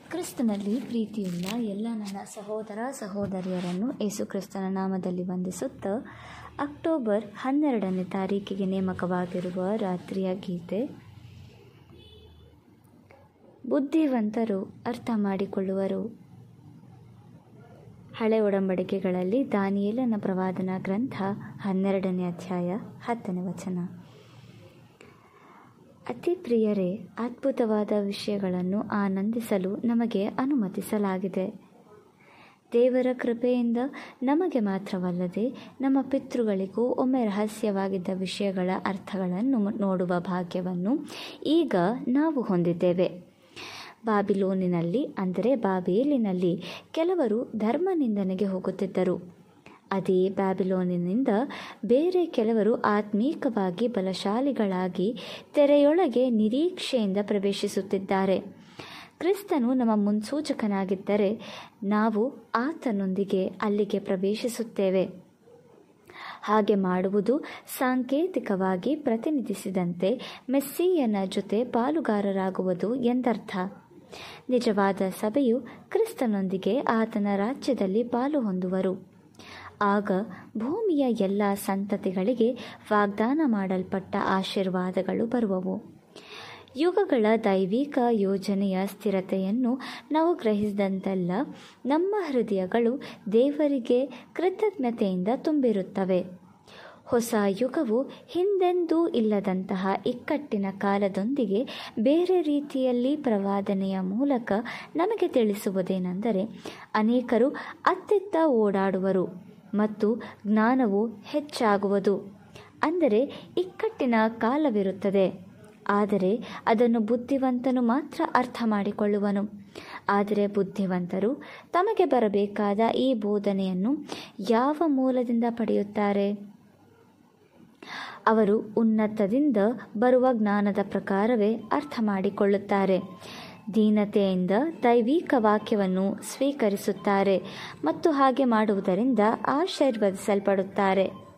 ಕ್ರಿಸ್ತನಲ್ಲಿ ಪ್ರೀತಿಯುಳ್ಳ ಎಲ್ಲ ನನ್ನ ಸಹೋದರ ಸಹೋದರಿಯರನ್ನು ಯೇಸು ಕ್ರಿಸ್ತನ ನಾಮದಲ್ಲಿ ವಂದಿಸುತ್ತಾ ಅಕ್ಟೋಬರ್ ಹನ್ನೆರಡನೇ ತಾರೀಕಿಗೆ ನೇಮಕವಾಗಿರುವ ರಾತ್ರಿಯ ಗೀತೆ ಬುದ್ಧಿವಂತರು ಅರ್ಥ ಮಾಡಿಕೊಳ್ಳುವರು ಹಳೆ ಒಡಂಬಡಿಕೆಗಳಲ್ಲಿ ದಾನಿಯೇಲನ ಪ್ರವಾದನ ಗ್ರಂಥ ಹನ್ನೆರಡನೇ ಅಧ್ಯಾಯ ಹತ್ತನೇ ವಚನ ಅತಿ ಪ್ರಿಯರೇ ಅದ್ಭುತವಾದ ವಿಷಯಗಳನ್ನು ಆನಂದಿಸಲು ನಮಗೆ ಅನುಮತಿಸಲಾಗಿದೆ ದೇವರ ಕೃಪೆಯಿಂದ ನಮಗೆ ಮಾತ್ರವಲ್ಲದೆ ನಮ್ಮ ಪಿತೃಗಳಿಗೂ ಒಮ್ಮೆ ರಹಸ್ಯವಾಗಿದ್ದ ವಿಷಯಗಳ ಅರ್ಥಗಳನ್ನು ನೋಡುವ ಭಾಗ್ಯವನ್ನು ಈಗ ನಾವು ಹೊಂದಿದ್ದೇವೆ ಬಾಬಿಲೋನಿನಲ್ಲಿ ಅಂದರೆ ಬಾಬೇಲಿನಲ್ಲಿ ಕೆಲವರು ಧರ್ಮನಿಂದನೆಗೆ ಹೋಗುತ್ತಿದ್ದರು ಅದೇ ಬ್ಯಾಬಿಲೋನಿನಿಂದ ಬೇರೆ ಕೆಲವರು ಆತ್ಮೀಕವಾಗಿ ಬಲಶಾಲಿಗಳಾಗಿ ತೆರೆಯೊಳಗೆ ನಿರೀಕ್ಷೆಯಿಂದ ಪ್ರವೇಶಿಸುತ್ತಿದ್ದಾರೆ ಕ್ರಿಸ್ತನು ನಮ್ಮ ಮುನ್ಸೂಚಕನಾಗಿದ್ದರೆ ನಾವು ಆತನೊಂದಿಗೆ ಅಲ್ಲಿಗೆ ಪ್ರವೇಶಿಸುತ್ತೇವೆ ಹಾಗೆ ಮಾಡುವುದು ಸಾಂಕೇತಿಕವಾಗಿ ಪ್ರತಿನಿಧಿಸಿದಂತೆ ಮೆಸ್ಸಿಯನ ಜೊತೆ ಪಾಲುಗಾರರಾಗುವುದು ಎಂದರ್ಥ ನಿಜವಾದ ಸಭೆಯು ಕ್ರಿಸ್ತನೊಂದಿಗೆ ಆತನ ರಾಜ್ಯದಲ್ಲಿ ಪಾಲು ಹೊಂದುವರು ಆಗ ಭೂಮಿಯ ಎಲ್ಲ ಸಂತತಿಗಳಿಗೆ ವಾಗ್ದಾನ ಮಾಡಲ್ಪಟ್ಟ ಆಶೀರ್ವಾದಗಳು ಬರುವವು ಯುಗಗಳ ದೈವಿಕ ಯೋಜನೆಯ ಸ್ಥಿರತೆಯನ್ನು ನಾವು ಗ್ರಹಿಸಿದಂತೆಲ್ಲ ನಮ್ಮ ಹೃದಯಗಳು ದೇವರಿಗೆ ಕೃತಜ್ಞತೆಯಿಂದ ತುಂಬಿರುತ್ತವೆ ಹೊಸ ಯುಗವು ಹಿಂದೆಂದೂ ಇಲ್ಲದಂತಹ ಇಕ್ಕಟ್ಟಿನ ಕಾಲದೊಂದಿಗೆ ಬೇರೆ ರೀತಿಯಲ್ಲಿ ಪ್ರವಾದನೆಯ ಮೂಲಕ ನಮಗೆ ತಿಳಿಸುವುದೇನೆಂದರೆ ಅನೇಕರು ಅತ್ತಿತ್ತ ಓಡಾಡುವರು ಮತ್ತು ಜ್ಞಾನವು ಹೆಚ್ಚಾಗುವುದು ಅಂದರೆ ಇಕ್ಕಟ್ಟಿನ ಕಾಲವಿರುತ್ತದೆ ಆದರೆ ಅದನ್ನು ಬುದ್ಧಿವಂತನು ಮಾತ್ರ ಅರ್ಥ ಮಾಡಿಕೊಳ್ಳುವನು ಆದರೆ ಬುದ್ಧಿವಂತರು ತಮಗೆ ಬರಬೇಕಾದ ಈ ಬೋಧನೆಯನ್ನು ಯಾವ ಮೂಲದಿಂದ ಪಡೆಯುತ್ತಾರೆ ಅವರು ಉನ್ನತದಿಂದ ಬರುವ ಜ್ಞಾನದ ಪ್ರಕಾರವೇ ಅರ್ಥ ಮಾಡಿಕೊಳ್ಳುತ್ತಾರೆ ದೀನತೆಯಿಂದ ದೈವಿಕ ವಾಕ್ಯವನ್ನು ಸ್ವೀಕರಿಸುತ್ತಾರೆ ಮತ್ತು ಹಾಗೆ ಮಾಡುವುದರಿಂದ ಆಶೀರ್ವದಿಸಲ್ಪಡುತ್ತಾರೆ